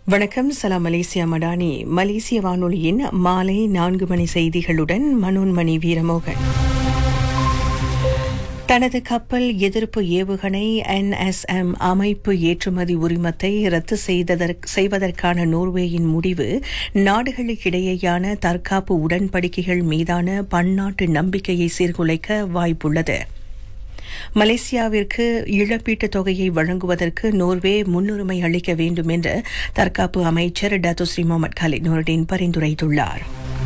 வணக்கம் சலாம் மலேசியா மடானி மலேசிய வானொலியின் மாலை நான்கு மணி செய்திகளுடன் மனோன்மணி வீரமோகன் தனது கப்பல் எதிர்ப்பு ஏவுகணை என்எஸ்எம் அமைப்பு ஏற்றுமதி உரிமத்தை ரத்து செய்வதற்கான நோர்வேயின் முடிவு நாடுகளுக்கிடையேயான தற்காப்பு உடன்படிக்கைகள் மீதான பன்னாட்டு நம்பிக்கையை சீர்குலைக்க வாய்ப்புள்ளது மலேசியாவிற்கு இழப்பீட்டுத் தொகையை வழங்குவதற்கு நோர்வே முன்னுரிமை அளிக்க வேண்டும் என்று தற்காப்பு அமைச்சர் டத்துஸ்ரீ முகமது காலித் நூருடீன் பரிந்துரைத்துள்ளார்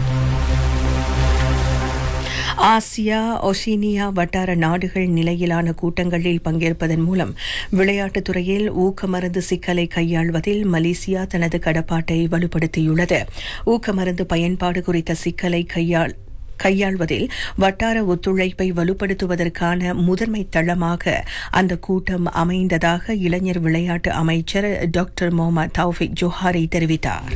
ஆசியா ஒசினியா வட்டார நாடுகள் நிலையிலான கூட்டங்களில் பங்கேற்பதன் மூலம் விளையாட்டுத் துறையில் ஊக்கமருந்து சிக்கலை கையாள்வதில் மலேசியா தனது கடப்பாட்டை வலுப்படுத்தியுள்ளது ஊக்கமருந்து பயன்பாடு குறித்த சிக்கலை கையாள் கையாள்வதில் வட்டார ஒத்துழைப்பை வலுப்படுத்துவதற்கான முதன்மை தளமாக அந்த கூட்டம் அமைந்ததாக இளைஞர் விளையாட்டு அமைச்சர் டாக்டர் முகமது தௌஃபிக் ஜோஹாரி தெரிவித்தார்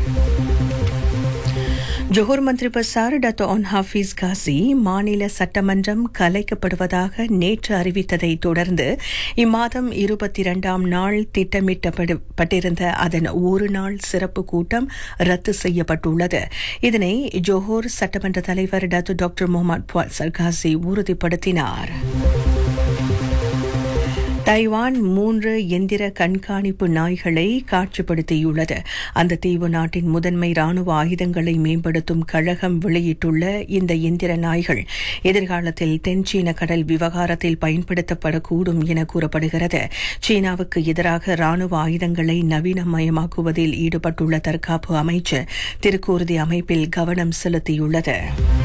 ஜோஹர் மந்திரி பசார் டத்தோ ஒன் ஹாஃபீஸ் காசி மாநில சட்டமன்றம் கலைக்கப்படுவதாக நேற்று அறிவித்ததை தொடர்ந்து இம்மாதம் இருபத்தி இரண்டாம் நாள் திட்டமிட்டப்பட்டிருந்த அதன் ஒரு நாள் சிறப்பு கூட்டம் ரத்து செய்யப்பட்டுள்ளது இதனை ஜோஹர் சட்டமன்ற தலைவர் டத்து டாக்டர் முகமது புவால் சர்காசி உறுதிப்படுத்தினார் தைவான் மூன்று எந்திர கண்காணிப்பு நாய்களை காட்சிப்படுத்தியுள்ளது அந்த தீவு நாட்டின் முதன்மை ராணுவ ஆயுதங்களை மேம்படுத்தும் கழகம் வெளியிட்டுள்ள இந்த எந்திர நாய்கள் எதிர்காலத்தில் தென் சீன கடல் விவகாரத்தில் பயன்படுத்தப்படக்கூடும் என கூறப்படுகிறது சீனாவுக்கு எதிராக ராணுவ ஆயுதங்களை நவீனமயமாக்குவதில் ஈடுபட்டுள்ள தற்காப்பு அமைச்சர் திருக்கூர்தி அமைப்பில் கவனம் செலுத்தியுள்ளது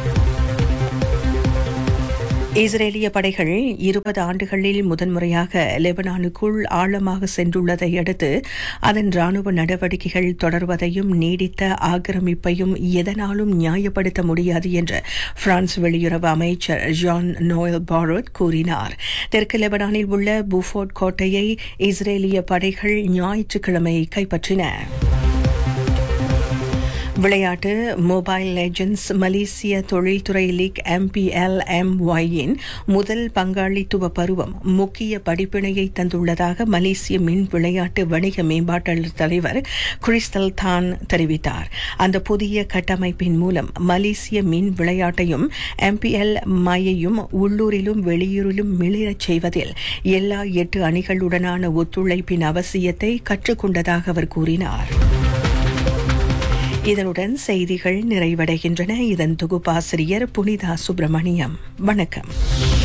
இஸ்ரேலிய படைகள் இருபது ஆண்டுகளில் முதன்முறையாக லெபனானுக்குள் ஆழமாக சென்றுள்ளதை அடுத்து அதன் ராணுவ நடவடிக்கைகள் தொடர்வதையும் நீடித்த ஆக்கிரமிப்பையும் எதனாலும் நியாயப்படுத்த முடியாது என்று பிரான்ஸ் வெளியுறவு அமைச்சர் ஜான் நோயல் பாரோட் கூறினார் தெற்கு லெபனானில் உள்ள பூஃபோர்ட் கோட்டையை இஸ்ரேலிய படைகள் ஞாயிற்றுக்கிழமை கைப்பற்றின விளையாட்டு மொபைல் லெஜண்ட்ஸ் மலேசிய தொழில்துறை லீக் எம்பிஎல் எம்ஒயின் முதல் பங்காளித்துவ பருவம் முக்கிய படிப்பினையை தந்துள்ளதாக மலேசிய மின் விளையாட்டு வணிக மேம்பாட்டாளர் தலைவர் கிறிஸ்டல் தான் தெரிவித்தார் அந்த புதிய கட்டமைப்பின் மூலம் மலேசிய மின் விளையாட்டையும் எம்பிஎல் மையையும் உள்ளூரிலும் வெளியூரிலும் மிளிரச் செய்வதில் எல்லா எட்டு அணிகளுடனான ஒத்துழைப்பின் அவசியத்தை கற்றுக்கொண்டதாக அவர் கூறினார் இதனுடன் செய்திகள் நிறைவடைகின்றன இதன் தொகுப்பாசிரியர் புனிதா சுப்பிரமணியம் வணக்கம்